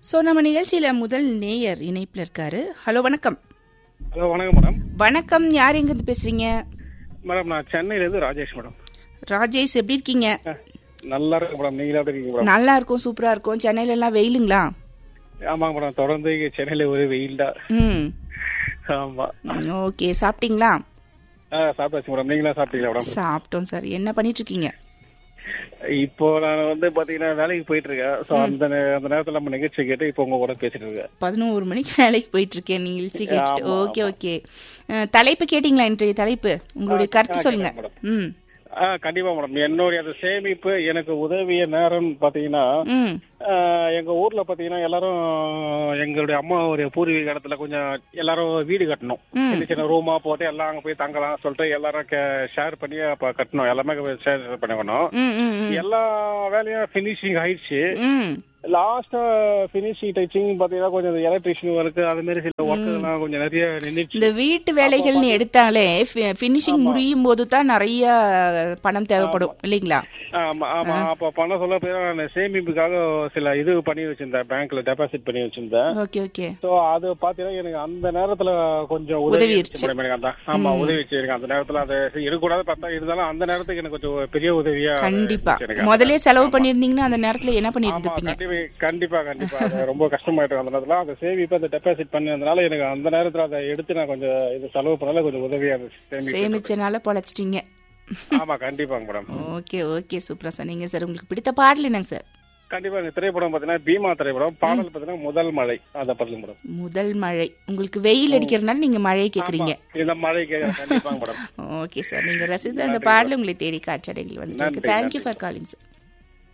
So நம்ம நிகழ்ச்சியில முதல் நேயர் இணைப்புல இருக்காரு ஹலோ வணக்கம் ஹலோ வணக்கம் மேடம் வணக்கம் யார் எங்கிருந்து பேசுறீங்க மேடம் நான் சென்னையிலேருந்து ராஜேஷ் மேடம் ராஜேஷ் எப்படி இருக்கீங்க அஹ், நல்லா இருக்கு மேடம் நீங்களா எப்படி இருக்கீங்க மேடம் நல்லா இருக்கும் சூப்பரா இருக்கும் சென்னையில எல்லாம் வெயிலுங்களா ஆமாங்க மேடம் தொடர்ந்து இங்க சென்னையில ஒரு வெயில் தான் ம் ஆமா ஓகே சாப்பிட்டீங்களா ஆ சாப்பிட்டாச்சு மேடம் நீங்களா சாப்பிட்டீங்களா மேடம் சாப்பிட்டோம் சார் என்ன பண்ணிட்டு இருக்கீங்க இப்போ நான் வந்து பாத்தீங்கன்னா வேலைக்கு போயிட்டு இருக்கேன் ஸோ அந்த நே- அந்த நேரத்துல நம்ம நிகழ்ச்சி கேட்டு இப்போ உங்க கூட பேசிட்டு இருக்கேன் பதினோரு மணிக்கு வேலைக்கு போயிட்டு இருக்கேன் நிகழ்ச்சி கேட்டுட்டு ஆமா, ஓகே ஓகே அஹ், தலைப்பு கேட்டிங்களா இன்றைய தலைப்பு உங்களுடைய கருத்து சொல்லுங்க மேடம். ம் ஆ கண்டிப்பா மேடம் என்னுடைய அந்த சேமிப்பு எனக்கு உதவிய நேரம் பாத்தீங்கன்னா ம் ஆஹ் எங்க ஊர்ல பாத்தீங்கன்னா எல்லாரும் எங்களுடைய அம்மா ஒரு பூர்வீக இடத்துல கொஞ்சம் எல்லாரும் வீடு கட்டணும் ம். சின்ன சின்ன ரூமா போட்டு எல்லாம் அங்க போய் தங்கலாம் சொல்லிட்டு எல்லாரும் ஷேர் பண்ணி அப்ப கட்டணும் எல்லாமே ஷேர் பண்ணிக்கணும் ம் ம் ம் எல்லா வேலையும் பினிஷிங் ஆயிடுச்சு ம் லாஸ்டா பினிஷிங் டச்சிங் பாத்தீங்கன்னா கொஞ்சம் எலக்ட்ரிஷியன் ஒர்க் அது மாதிரி சில ஒர்க் எல்லாம் கொஞ்சம் நிறைய நின்றுச்சு இந்த வீட்டு வேலைகள்னு எடுத்தாலே ஃபினிஷிங் முடியும் போது தான் நிறைய பணம் தேவைப்படும் இல்லைங்களா ஆமா ஆமா அப்ப பண்ண சொல்ல போய் நான் சேமிப்புக்காக சில இது பண்ணி வச்சிருந்தேன் பேங்க்ல டெபாசிட் பண்ணி வச்சிருந்தேன் ஓகே ஓகே சோ அது பாத்தீங்கன்னா எனக்கு அந்த நேரத்துல கொஞ்சம் உதவிருச்சு. உதவிருச்சு மேடம் எனக்கு அந்த ஆமா உதவிச்சு எனக்கு அந்த நேரத்துல அது இருக்கக்கூடாது பார்த்தா இருந்தாலும் அந்த நேரத்துக்கு எனக்கு கொஞ்சம் பெரிய உதவியா கண்டிப்பா இருந்துச்சு எனக்கு. முதல்ல செலவு பண்ணிருந்தீங்கன்னா அந்த நேரத்துல என்ன ஆமா பண்ணிருந்திருப்பீங்க கண்டிப்பா கண்டிப்பா கண்டிப்பா அது ரொம்ப கஷ்டமாயிட்டு அந்த நேரத்துல அந்த சேமிப்பு அந்த டெபாசிட் பண்ணதுனால எனக்கு அந்த நேரத்துல அதை எடுத்து நான் கொஞ்சம் இது செலவு பண்ணல கொஞ்சம் உதவியா இருந்துச்சு சேமிப்பு சேமிச்சனால பொழைச்சிட்டீங்க ஆமா கண்டிப்பாங்க மேடம் ஓகே ஓகே சூப்பரா சார் நீங்க சார் உங்களுக்கு பிடித்த பாடல் என்னங்க சார் கண்டிப்பா இந்த திரைப்படம் பாத்தீங்கன்னா பீமா திரைப்படம் பாடல் பாத்தீங்கன்னா முதல் மழை அந்த பாடல் மேடம் முதல் மழை உங்களுக்கு வெயில் அடிக்கிறதுனால நீங்க மழை கேக்குறீங்க இந்த மழை கேட்க கண்டிப்பாங்க மேடம் ஓகே சார் நீங்க ரசித்த அந்த பாடல் உங்களை தேடி காட்சடைகள் வந்துட்டு நன்றி, தேங்க்யூ ஃபார் காலிங் சார்